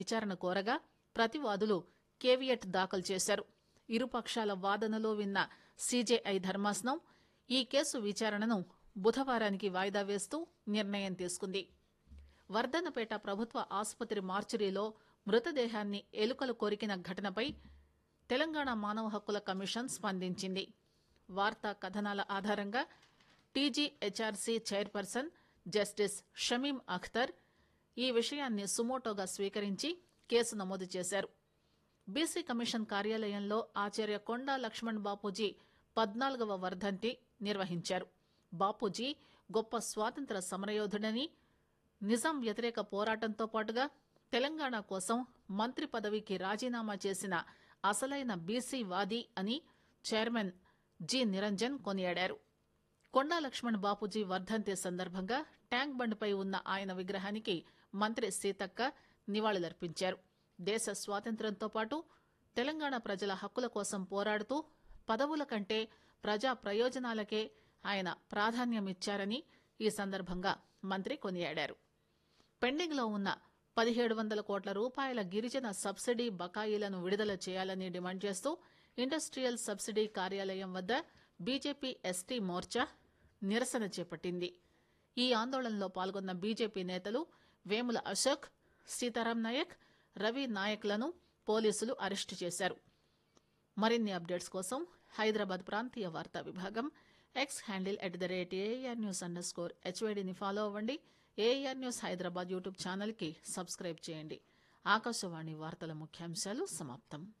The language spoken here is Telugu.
విచారణ కోరగా ప్రతివాదులు కేవియట్ దాఖలు చేశారు ఇరుపక్షాల వాదనలు విన్న సీజేఐ ధర్మాసనం ఈ కేసు విచారణను బుధవారానికి వాయిదా వేస్తూ నిర్ణయం తీసుకుంది వర్ధన్నపేట ప్రభుత్వ ఆసుపత్రి మార్చురీలో మృతదేహాన్ని ఎలుకలు కొరికిన ఘటనపై తెలంగాణ మానవ హక్కుల కమిషన్ స్పందించింది వార్తా కథనాల ఆధారంగా TGHRC chairperson justice Shamim Akhtar ఈ విషయాన్ని సుమోటోగా స్వీకరించి కేసు నమోదు చేశారు బీసీ కమిషన్ కార్యాలయంలో ఆచార్య కొండా లక్ష్మణ్ బాపూజీ పద్నాలుగవ వర్ధంతి నిర్వహించారు బాపూజీ గొప్ప స్వాతంత్ర సమరయోధుడని నిజాం వ్యతిరేక పోరాటంతో పాటుగా తెలంగాణ కోసం మంత్రి పదవికి రాజీనామా చేసిన అసలైన బీసీ వాది అని చైర్మన్ జి నిరంజన్ కొనియాడారు కొండా లక్ష్మణ్ బాపూజీ వర్ధంతి సందర్భంగా ట్యాంక్ బండ్పై ఉన్న ఆయన విగ్రహానికి మంత్రి సీతక్క నివాళులర్పించారు దేశ స్వాతంత్ర్యంతో పాటు తెలంగాణ ప్రజల హక్కుల కోసం పోరాడుతూ పదవుల కంటే ప్రజా ప్రయోజనాలకే ఆయన ప్రాధాన్యమిచ్చారని ఈ సందర్భంగా మంత్రి కొనియాడారు పెండింగ్లో ఉన్న పదిహేడు వందల కోట్ల రూపాయల గిరిజన సబ్సిడీ బకాయిలను విడుదల చేయాలని డిమాండ్ చేస్తూ ఇండస్ట్రియల్ సబ్సిడీ కార్యాలయం వద్ద బీజేపీ ఎస్టీ మోర్చా నిరసన చేపట్టింది ఈ ఆందోళనలో పాల్గొన్న బీజేపీ నేతలు వేముల అశోక్ సీతారాం నాయక్ రవి నాయక్లను పోలీసులు అరెస్టు చేశారు మరిన్ని అప్డేట్స్ కోసం హైదరాబాద్ ప్రాంతీయ వార్తా విభాగం X handle at the rate AR news under score హెచ్వైడిని ఫాలో అవ్వండి ఏఆర్ న్యూస్ హైదరాబాద్ యూట్యూబ్ ఛానల్కి సబ్స్క్రైబ్ చేయండి ఆకాశవాణి వార్తల ముఖ్యాంశాలు సమాప్తం